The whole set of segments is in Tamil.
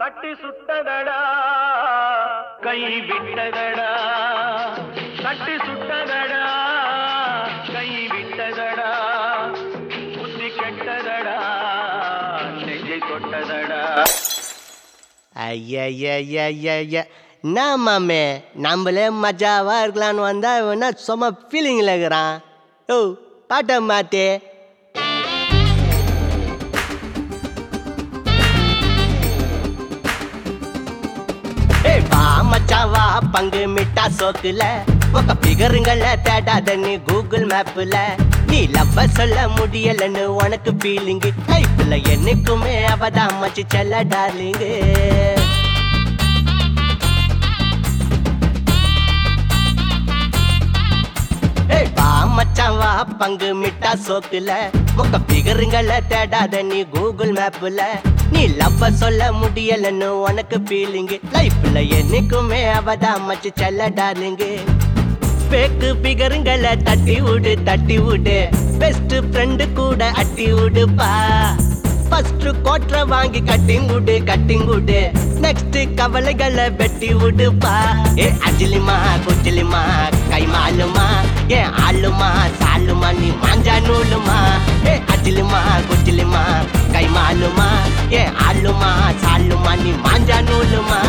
கட்டி சுட்டதடா கை விட்டதடா கட்டி சுட்டதடா கை விட்டதடா புத்தி கெட்டதடா நெஞ்சை தொட்டதடா ஐயா நான் மாமே நம்மளே மஜாவா இருக்கலான்னு வந்தா இவனா சும்மா ஃபீலிங்கில் இருக்கிறான் ஓ பாட்டை மாத்தே ஏய் வா மச்சான் வா பங்கு மிட்டா சோக்குல ఒక பிகருங்கள தேடாத நீ கூகுள் மேப்ல நீ லவ்வ சொல்ல முடியலன்னு உனக்கு ஃபீலிங் லைஃப்ல என்னைக்குமே அவதான் மச்சி செல்ல டார்லிங்கு ஏய் வா மச்சான் வா பங்கு மிட்டா சோக்குல முக்க பிகருங்கள தேடாத நீ கூகுள் மேப்ல நீ லவ்வ சொல்ல முடியலன்னு உனக்கு ஃபீலிங் லைஃப்ல என்னைக்குமே அவதான் மச்சி செல்ல டார்லிங்கு பேக்கு பிகருங்கள தட்டி விடு தட்டி விடு பெஸ்ட் ஃப்ரெண்டு கூட அட்டி விடுப்பா ஃபர்ஸ்ட் கோட்ர வாங்கி கட்டிங் விடு கட்டிங் விடு நெக்ஸ்ட் கவலைகளை வெட்டி விடுப்பா ஏ அஜிலிமா குஜிலிமா கை மாலுமா ஏ ஆளுமா சாலுமா நீ மாஞ்சா நூலுமா ஏ அஜிலிமா குஜிலிமா கை மாலுமா ஏ ஆளுமா சாலுமா நீ மாஞ்சா நூலுமா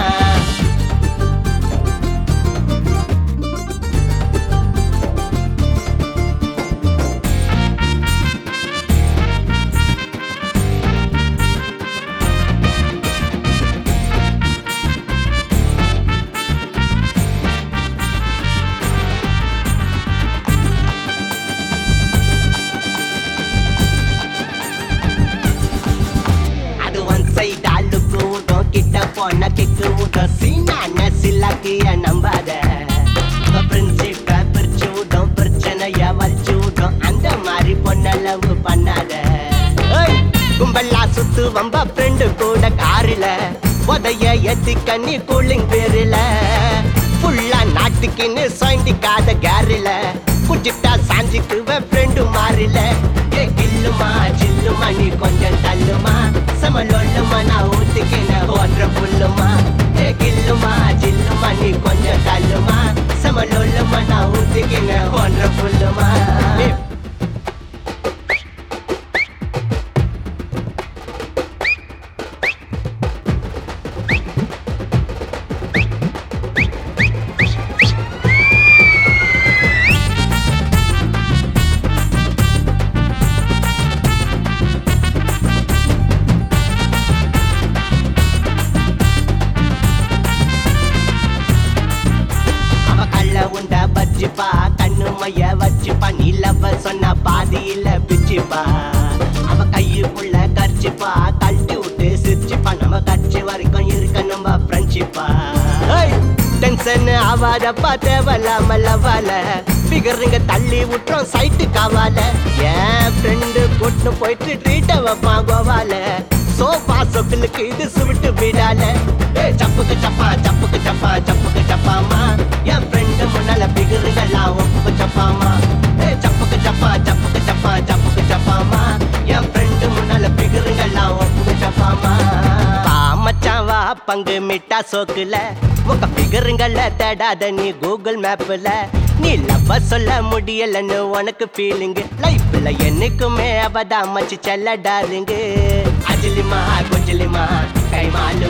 அது ஒன் சைட் ஆளுக்கு விடும் கிட்ட போன கிக்கு விடும் சீனான சில்லாக்கிய நம்பாத பிரின்சிப்ப பிரிச்சு விடும் பிரச்சனைய வலிச்சு விடும் அந்த மாதிரி பொண்ணளவு பண்ணாத ஏய், கும்பலா சுத்து வம்ப ஃப்ரெண்டு கூட காரில உதைய எத்தி கண்ணி கூலிங் பேரில ஃபுல்லா நாட்டுக்குன்னு சாய்ந்திக்காத கேரில குச்சிட்டா சாஞ்சிக்குவ ஃப்ரெண்டு மாறில ஏ கில்லுமா ஜில்லுமா நீ கொஞ்சம் தள்ளுமா சமலொல்லுமா நான் ஊத்திக்கின ஓன்ற புல்லுமா ஏ கில்லுமா ஜில்லுமா நீ கொஞ்சம் தள்ளுமா சமலொல்லுமா நான் ஊத்திக்கின ஓன்ற புல்லுமா ஏ, அவ கள்ள உண்ட பச்சிப்பா கண்ணு மைய வச்சுப்பா நிலவ சொன்ன பாதியில பிச்சுப்பா அவ கையுக்குள்ள கர்ச்சிப்பா கழட்டி விட்டு சிரிச்சுப்பா நம்ம கட்சி வரைக்கும் இருக்க நம்ம ஃப்ரெண்ட்ஷிப்பா டென்ஷன் ஆவாதப்பா தேவலாம லவால பிகருங்க தள்ளி விட்டுறோம் சைட்டு காவால என் ஃப்ரெண்டு கூட்டு போயிட்டு ட்ரீட்ட வைப்பான் கோவால சோஃபா சொப்பிலுக்கு இது சுவிட்டு விடால ஏய், சப்புக்கு சப்பா சப்புக்கு சப்பா சப்புக்கு சப்பாமா என் ஃப்ரெண்டு முன்னால பிகருங்கெல்லாம் ஒப்புக்கு சப்பாமா ஏய், சப்புக்கு சப்பா சப்புக்கு சப்பா சப்புக்கு சப்பாமா என் ஃப்ரெண்டு முன்னால பிகருங்கெல்லாம் ஒப்புக்கு சப்பாமா வா மச்சான் வா பங்கு மிட்டா சோக்குல முக பிகருங்கள தேடாத நீ கூகுள் மேப்ல நீ லவ்வ சொல்ல முடியலன்னு உனக்கு ஃபீலிங் லைஃப்ல என்னைக்குமே அவதான் மச்சி செல்ல டார்லிங்கு அஜிலிமா குஜிலிமா கை மாலுமா